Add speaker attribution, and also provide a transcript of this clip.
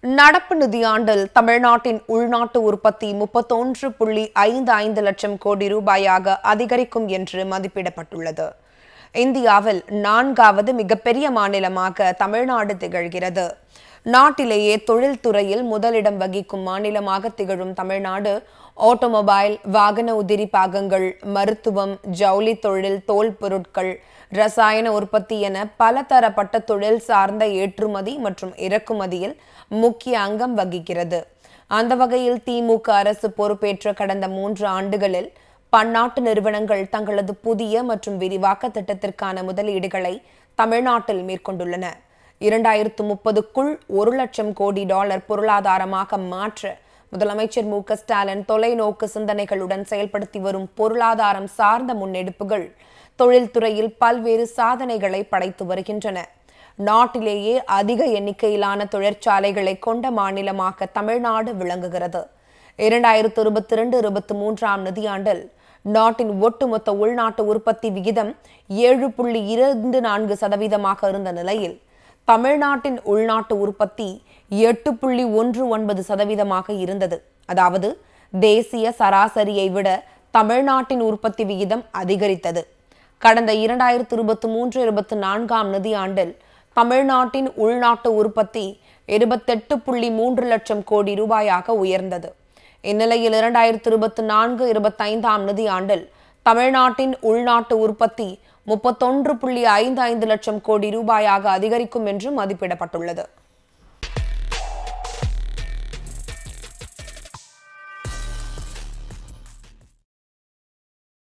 Speaker 1: நடப்பு நிதியாண்டில் தமிழ்நாட்டின் உள்நாட்டு உற்பத்தி முப்பத்தொன்று புள்ளி ஐந்து ஐந்து லட்சம் கோடி ரூபாயாக அதிகரிக்கும் என்று மதிப்பிடப்பட்டுள்ளது இந்தியாவில் நான்காவது மிகப்பெரிய மாநிலமாக தமிழ்நாடு திகழ்கிறது நாட்டிலேயே தொழில்துறையில் முதலிடம் வகிக்கும் மாநிலமாக திகழும் தமிழ்நாடு ஆட்டோமொபைல் வாகன உதிரி பாகங்கள் மருத்துவம் ஜவுளி தொழில் தோல் பொருட்கள் ரசாயன உற்பத்தி என பல தரப்பட்ட தொழில் சார்ந்த ஏற்றுமதி மற்றும் இறக்குமதியில் முக்கிய அங்கம் வகிக்கிறது அந்த வகையில் திமுக அரசு பொறுப்பேற்ற கடந்த மூன்று ஆண்டுகளில் பன்னாட்டு நிறுவனங்கள் தங்களது புதிய மற்றும் விரிவாக்க திட்டத்திற்கான முதலீடுகளை தமிழ்நாட்டில் மேற்கொண்டுள்ளன இரண்டாயிரத்து முப்பதுக்குள் ஒரு லட்சம் கோடி டாலர் பொருளாதாரமாக மாற்ற முதலமைச்சர் மு க ஸ்டாலின் தொலைநோக்கு சிந்தனைகளுடன் செயல்படுத்தி வரும் பொருளாதாரம் சார்ந்த முன்னெடுப்புகள் தொழில்துறையில் பல்வேறு சாதனைகளை படைத்து வருகின்றன நாட்டிலேயே அதிக எண்ணிக்கையிலான தொழிற்சாலைகளை கொண்ட மாநிலமாக தமிழ்நாடு விளங்குகிறது இரண்டாயிரத்து இருபத்தி இரண்டு இருபத்தி மூன்றாம் நிதியாண்டில் நாட்டின் ஒட்டுமொத்த உள்நாட்டு உற்பத்தி விகிதம் ஏழு புள்ளி இரண்டு நான்கு சதவீதமாக இருந்த நிலையில் தமிழ்நாட்டின் உள்நாட்டு உற்பத்தி எட்டு புள்ளி ஒன்று ஒன்பது சதவீதமாக இருந்தது அதாவது தேசிய சராசரியை விட தமிழ்நாட்டின் உற்பத்தி விகிதம் அதிகரித்தது கடந்த இரண்டாயிரத்து இருபத்தி மூன்று இருபத்தி நான்காம் நிதியாண்டில் தமிழ்நாட்டின் உள்நாட்டு உற்பத்தி இருபத்தெட்டு புள்ளி மூன்று லட்சம் கோடி ரூபாயாக உயர்ந்தது இந்நிலையில் இரண்டாயிரத்து இருபத்தி நான்கு இருபத்தைந்தாம் நிதியாண்டில் தமிழ்நாட்டின் உள்நாட்டு உற்பத்தி முப்பத்தொன்று புள்ளி ஐந்து ஐந்து லட்சம் கோடி ரூபாயாக அதிகரிக்கும் என்று மதிப்பிடப்பட்டுள்ளது